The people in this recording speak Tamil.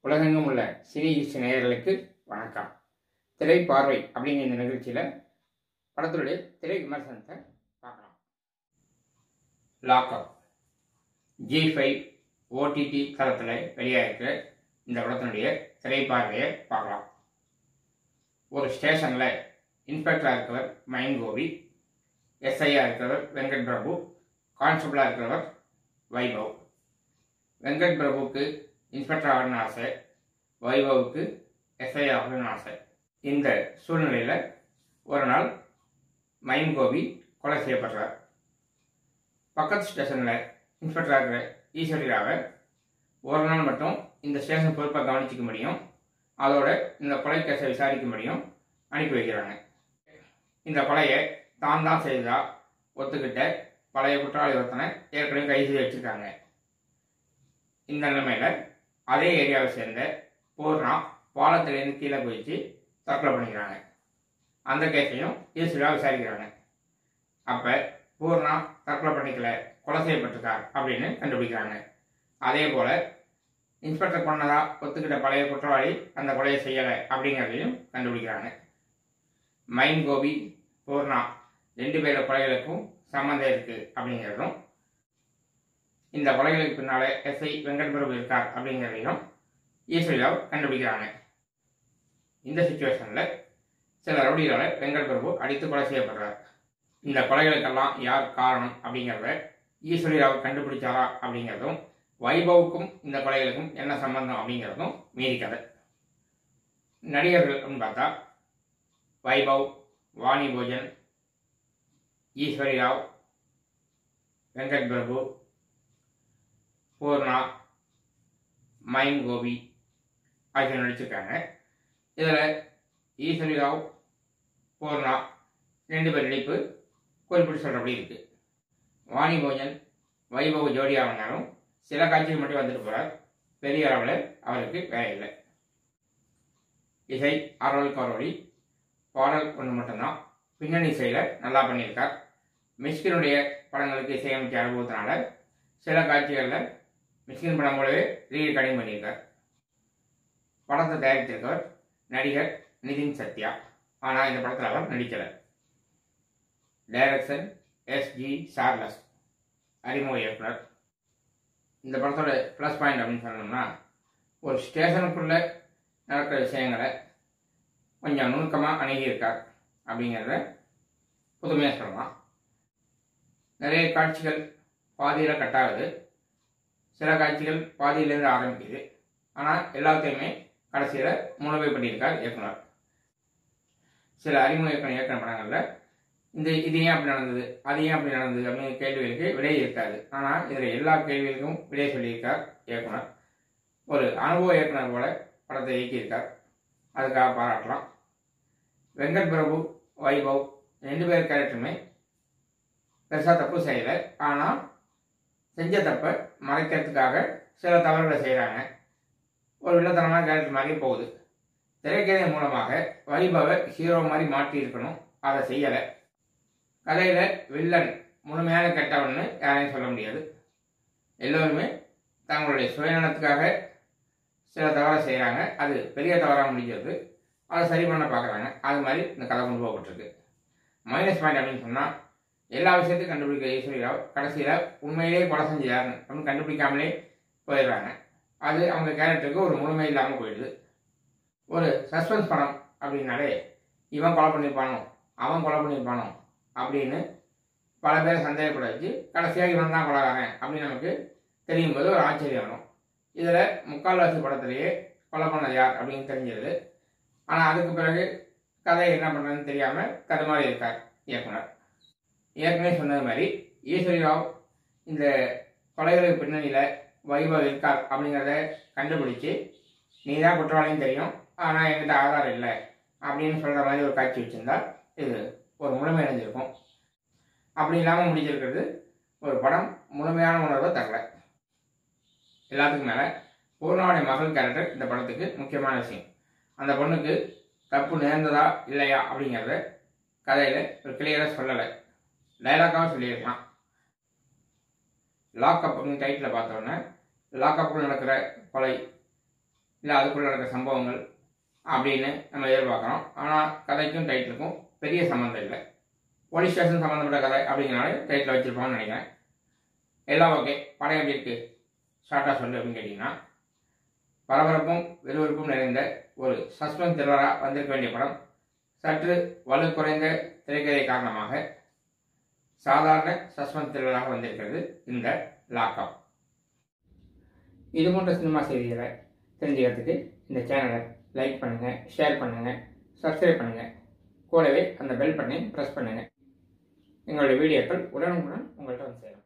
உலகெங்கும் உள்ள சினி ஈஸ்ட் நேயர்களுக்கு வணக்கம் திரை பார்வை அப்படிங்கிற இந்த நிகழ்ச்சியில் படத்துடைய திரை விமர்சனத்தை பார்க்கலாம் லாக்அப் ஜி ஃபைவ் ஓடிடி தளத்தில் வெளியாகிருக்கிற இந்த படத்தினுடைய திரை பார்வையை பார்க்கலாம் ஒரு ஸ்டேஷனில் இன்ஸ்பெக்டராக இருக்கிறவர் மயன் கோபி எஸ்ஐயாக இருக்கிறவர் வெங்கட் பிரபு கான்ஸ்டபிளாக இருக்கிறவர் வைபவ் வெங்கட் பிரபுவுக்கு இன்ஸ்பெக்டர் ஆகணும்னு ஆசை வைபவுக்கு எஸ்ஐ ஆகணும்னு ஆசை இந்த சூழ்நிலையில் ஒரு நாள் மயின் கோபி கொலை செய்யப்படுறார் பக்கத்து ஸ்டேஷனில் இன்ஸ்பெக்டராக இருக்கிற ஈஸ்வரியாவை ஒரு நாள் மட்டும் இந்த ஸ்டேஷன் பொறுப்பாக கவனிச்சிக்க முடியும் அதோட இந்த கொலை கேஸை விசாரிக்க முடியும் அனுப்பி வைக்கிறாங்க இந்த கொலையை தான் தான் செய்ததா ஒத்துக்கிட்ட பழைய குற்றவாளி ஒருத்தனை ஏற்கனவே கைது செய்து வச்சிருக்காங்க இந்த நிலைமையில் அதே ஏரியாவை சேர்ந்த பூர்ணா பாலத்திலேருந்து கீழே குதிச்சு தற்கொலை பண்ணிக்கிறாங்க அந்த கேஸையும் ஈஸ்வரா விசாரிக்கிறாங்க அப்போ பூர்ணா தற்கொலை பண்ணிக்கல கொலை செய்யப்பட்டிருக்கார் அப்படின்னு கண்டுபிடிக்கிறாங்க அதே போல் இன்ஸ்பெக்டர் பண்ணதா ஒத்துக்கிட்ட பழைய குற்றவாளி அந்த கொலையை செய்யலை அப்படிங்கிறதையும் கண்டுபிடிக்கிறாங்க மைன் கோபி பூர்ணா ரெண்டு பேரோட கொலைகளுக்கும் சம்மந்தம் இருக்குது அப்படிங்கிறதும் இந்த கொலைகளுக்கு பின்னால எஸ்ஐ வெங்கட் பிரபு இருக்கார் அப்படிங்கிறதையும் ஈஸ்வரியாவ் கண்டுபிடிக்கிறாங்க இந்த சுச்சுவேஷனில் சில ரவுடிகளால் வெங்கட் பிரபு அடித்து கொலை செய்யப்படுறார் இந்த கொலைகளுக்கெல்லாம் யார் காரணம் அப்படிங்கிறத ஈஸ்வரியாவ் கண்டுபிடிச்சாரா அப்படிங்கிறதும் வைபவுக்கும் இந்த கொலைகளுக்கும் என்ன சம்பந்தம் அப்படிங்கிறதும் மீதி கதை நடிகர்கள் அப்படின்னு பார்த்தா வைபவ் வாணி போஜன் ஈஸ்வரியாவ் வெங்கட் பிரபு பூர்ணா மைன் கோபி ஆகியோர் நடிச்சிருக்காங்க இதில் ஈஸ்வரி ராவ் பூர்ணா ரெண்டு பேர் நடிப்பு குறிப்பிட்டு சொல்கிறபடி இருக்குது வாணி போஜன் வைபவ ஜோடியாகனாலும் சில காட்சிகள் மட்டும் வந்துட்டு போகிறார் பெரிய அளவில் அவருக்கு வேலை இல்லை இசை அருள் கரோடி பாடல் ஒன்று மட்டும்தான் பின்னணி இசையில் நல்லா பண்ணியிருக்கார் மிஷ்கினுடைய படங்களுக்கு இசையமைச்ச அனுபவத்தினால சில காட்சிகளில் மிஷ்கின் படம் போலவே ரீரெக்கார்டிங் பண்ணியிருக்கார் படத்தை தயாரித்திருக்கவர் நடிகர் நிதின் சத்யா ஆனால் இந்த படத்தில் அவர் நடிக்கலை டைரக்ஷன் எஸ் ஜி சார்லஸ் அறிமுக இயக்குனர் இந்த படத்தோட ப்ளஸ் பாயிண்ட் அப்படின்னு சொன்னோம்னா ஒரு ஸ்டேஷனுக்குள்ளே நடக்கிற விஷயங்களை கொஞ்சம் நுணுக்கமாக அணுகியிருக்கார் அப்படிங்கிறத புதுமையாக சொல்லலாம் நிறைய காட்சிகள் பாதியில் கட்டாகுது சில காட்சிகள் பாதியிலேருந்து ஆரம்பிக்குது ஆனால் எல்லாத்தையுமே கடைசியில் முழுமை பண்ணியிருக்கார் இயக்குனர் சில அறிமுக இயக்குனர் இயக்குனர் படங்களில் இந்த இது ஏன் அப்படி நடந்தது அது ஏன் அப்படி நடந்தது அப்படின்னு கேள்விகளுக்கு விடை இருக்காது ஆனால் இதில் எல்லா கேள்விகளுக்கும் விடை சொல்லியிருக்கார் இயக்குனர் ஒரு அனுபவ இயக்குனர் போல படத்தை இயக்கியிருக்கார் அதுக்காக பாராட்டலாம் வெங்கட் பிரபு வைபவ் ரெண்டு பேர் கேரக்டருமே பெருசாக தப்பு செய்யலை ஆனால் செஞ்ச தப்பை மறைக்கிறதுக்காக சில தவறுகளை செய்கிறாங்க ஒரு வில்லத்தனமான கேரக்டர் மாதிரி போகுது திரைக்கதை மூலமாக வைபவை ஹீரோ மாதிரி மாற்றி இருக்கணும் அதை செய்யலை கதையில் வில்லன் முழுமையான கெட்டவன்னு யாரையும் சொல்ல முடியாது எல்லோருமே தங்களுடைய சுயநலத்துக்காக சில தவறை செய்கிறாங்க அது பெரிய தவறாக முடிக்கிறது அதை சரி பண்ண பார்க்குறாங்க அது மாதிரி இந்த கதை கொண்டு போகப்பட்டிருக்கு மைனஸ் பாயிண்ட் அப்படின்னு சொன்னால் எல்லா விஷயத்தையும் கண்டுபிடிக்க ஈஸ்வரி ராவ் கடைசியில் உண்மையிலேயே கொலை செஞ்சாருன்னு அப்படின்னு கண்டுபிடிக்காமலே போயிடுறாங்க அது அவங்க கேரக்டருக்கு ஒரு முழுமை இல்லாமல் போயிடுது ஒரு சஸ்பென்ஸ் படம் அப்படின்னாலே இவன் கொலை பண்ணியிருப்பானோ அவன் கொலை பண்ணியிருப்பானோ அப்படின்னு பல பேரை சந்தேகப்பட வச்சு கடைசியாக இவன் தான் கொலைகாரன் அப்படின்னு நமக்கு தெரியும் போது ஒரு ஆச்சரியம் வரும் இதில் முக்கால்வாசி படத்திலேயே கொலை பண்ணது யார் அப்படின்னு தெரிஞ்சிருது ஆனால் அதுக்கு பிறகு கதை என்ன பண்ணுறதுன்னு தெரியாமல் கதை மாதிரி இருக்கார் இயக்குனர் ஏற்கனவே சொன்னது மாதிரி ஈஸ்வரி ராவ் இந்த கொலைகளுக்கு பின்னணியில் வைபவ் இருக்கார் அப்படிங்கிறத கண்டுபிடிச்சி நீ தான் குற்றவாளின்னு தெரியும் ஆனால் என்கிட்ட ஆதாரம் இல்லை அப்படின்னு சொல்கிற மாதிரி ஒரு காட்சி வச்சுருந்தா இது ஒரு முழுமை அடைஞ்சிருக்கும் அப்படி இல்லாமல் முடிஞ்சிருக்கிறது ஒரு படம் முழுமையான உணர்வை தரல எல்லாத்துக்கும் மேலே பூர்ணாவுடைய மகள் கேரக்டர் இந்த படத்துக்கு முக்கியமான விஷயம் அந்த பொண்ணுக்கு தப்பு நேர்ந்ததா இல்லையா அப்படிங்கிறத கதையில் ஒரு கிளியராக சொல்லலை டைலாக்காகவும் சொல்லியிருக்கலாம் லாக்அப் அப்படின்னு டைட்டில் பார்த்தோன்னே லாக்அப்பில் நடக்கிற கொலை இல்லை அதுக்குள்ள நடக்கிற சம்பவங்கள் அப்படின்னு நம்ம எதிர்பார்க்குறோம் ஆனால் கதைக்கும் டைட்டிலுக்கும் பெரிய சம்மந்தம் இல்லை போலீஸ் ஸ்டேஷன் சம்மந்தப்பட்ட கதை அப்படிங்கிறனால டைட்டில் வச்சுருப்பான்னு நினைக்கிறேன் எல்லாம் ஓகே படம் எப்படி இருக்குது ஷார்ட்டாக சொல்லு அப்படின்னு கேட்டிங்கன்னா பரபரப்பும் விறுவிறுப்பும் நிறைந்த ஒரு சஸ்பென்ஸ் த்ரில்லராக வந்திருக்க வேண்டிய படம் சற்று வலு குறைந்த திரைக்கதை காரணமாக சாதாரண சஸ்பென்ஸ் த்ரில்லராக வந்திருக்கிறது இந்த லாக்அப் இது போன்ற சினிமா செய்திகளை தெரிஞ்சுக்கிறதுக்கு இந்த சேனலை லைக் பண்ணுங்கள் ஷேர் பண்ணுங்கள் சப்ஸ்கிரைப் பண்ணுங்கள் கூடவே அந்த பெல் பட்டனை ப்ரெஸ் பண்ணுங்கள் எங்களுடைய வீடியோக்கள் உடனுக்குடன் உங்கள்கிட்ட வந்து சேரும்